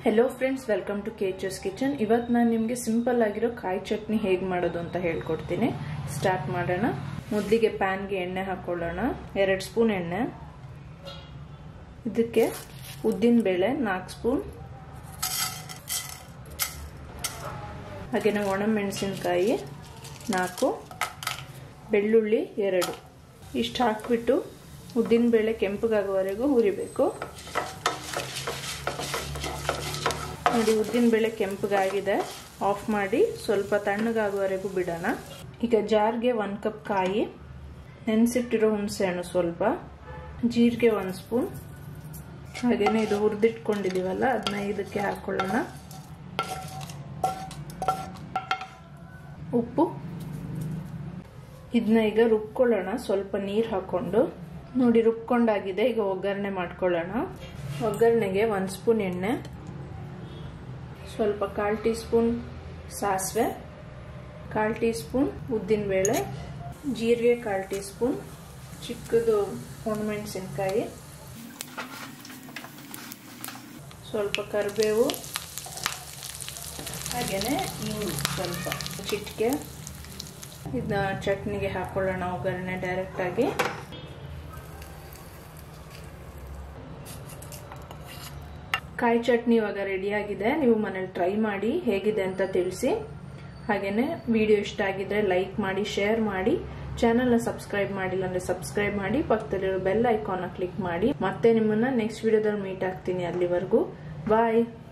hello friends welcome to ಕೇಚಸ್ kitchen ಇವತ್ತು ನಾನು ನಿಮಗೆ ಸಿಂಪಲ್ ಆಗಿರೋ ಕಾಯಿ ಚಟ್ನಿ ಹೇಗೆ ಮಾಡೋದು ಅಂತ ಹೇಳ್ಕೊಡ್ತೀನಿ ಸ್ಟಾರ್ಟ್ ಮಾಡೋಣ ಮೊದಲಿಗೆ ಪ್ಯಾನ್ಗೆ ಎಣ್ಣೆ ಹಾಕೊಳ್ಳೋಣ ಎರಡು ಸ್ಪೂನ್ ಎಣ್ಣೆ ಇದಕ್ಕೆ ಉದ್ದಿನ ಬೇಳೆ ನಾಲ್ಕು ಸ್ಪೂನ್ ಹಾಗೆಯೇ ಒಣಮೆಣಸಿನ್ಕಾಯಿ ನಾಲ್ಕು ಬೆಳ್ಳುಳ್ಳಿ ಎರಡು ಇಷ್ಟು ಹಾಕ್ಬಿಟ್ಟು ಉದ್ದಿನ ಬೇಳೆ ಕೆಂಪಗಾಗುವವರೆಗೂ ಹುರಿಬೇಕು ನೋಡಿ ಉದ್ದಿನ ಬೇಳೆ ಕೆಂಪಗಾಗಿದೆ ಆಫ್ ಮಾಡಿ ಸ್ವಲ್ಪ ತಣ್ಣಗಾಗುವವರೆಗೂ ಬಿಡೋಣ ಈಗ ಜಾರ್ಗೆ ಒಂದು ಕಪ್ ಕಾಯಿ ನೆನೆಸಿಟ್ಟಿರೋ ಹುಣಸೆಹಣ್ಣು ಸ್ವಲ್ಪ ಜೀರಿಗೆ ಒಂದು ಸ್ಪೂನ್ ಹಾಗೇನೆ ಇದು ಹುರಿದಿಟ್ಕೊಂಡಿದೀವಲ್ಲ ಅದನ್ನ ಇದಕ್ಕೆ ಹಾಕೊಳ್ಳೋಣ ಉಪ್ಪು ಇದನ್ನ ಈಗ ರುಬ್ಕೊಳ್ಳೋಣ ಸ್ವಲ್ಪ ನೀರು ಹಾಕೊಂಡು ನೋಡಿ ರುಬ್ಕೊಂಡಾಗಿದೆ ಈಗ ಒಗ್ಗರಣೆ ಮಾಡ್ಕೊಳ್ಳೋಣ ಒಗ್ಗರಣೆಗೆ ಒಂದು ಸ್ಪೂನ್ ಎಣ್ಣೆ ಸ್ವಲ್ಪ ಕಾಲು ಟೀ ಸ್ಪೂನ್ ಸಾಸಿವೆ ಕಾಲು ಟೀ ಸ್ಪೂನ್ ಉದ್ದಿನಬೇಳೆ ಜೀರಿಗೆ ಕಾಲು ಟೀ ಸ್ಪೂನ್ ಚಿಕ್ಕದು ಒಣಮೆಣಸಿನ್ಕಾಯಿ ಸ್ವಲ್ಪ ಕರಿಬೇವು ಹಾಗೆಯೇ ಹಿಂಗು ಸ್ವಲ್ಪ ಚಿಟಿಕೆ ಇದನ್ನ ಚಟ್ನಿಗೆ ಹಾಕೊಳ್ಳೋಣ ಒಗ್ಗರಣೆ ಡೈರೆಕ್ಟಾಗಿ ಕಾಯಿ ಚಟ್ನಿ ಇವಾಗ ರೆಡಿಯಾಗಿದೆ ನೀವು ಮನೇಲಿ ಟ್ರೈ ಮಾಡಿ ಹೇಗಿದೆ ಅಂತ ತಿಳಿಸಿ ಹಾಗೆಯೇ ವಿಡಿಯೋ ಇಷ್ಟ ಆಗಿದ್ರೆ ಲೈಕ್ ಮಾಡಿ ಶೇರ್ ಮಾಡಿ ಚಾನಲ್ನ ಸಬ್ಸ್ಕ್ರೈಬ್ ಮಾಡಿಲ್ಲ ಅಂದ್ರೆ ಸಬ್ಸ್ಕ್ರೈಬ್ ಮಾಡಿ ಪಕ್ಕದಲ್ಲಿರೋ ಬೆಲ್ ಐಕಾನ್ನ ಕ್ಲಿಕ್ ಮಾಡಿ ಮತ್ತೆ ನಿಮ್ಮನ್ನ ನೆಕ್ಸ್ಟ್ ವಿಡಿಯೋದಲ್ಲಿ ಮೀಟ್ ಆಗ್ತೀನಿ ಅಲ್ಲಿವರೆಗೂ ಬಾಯ್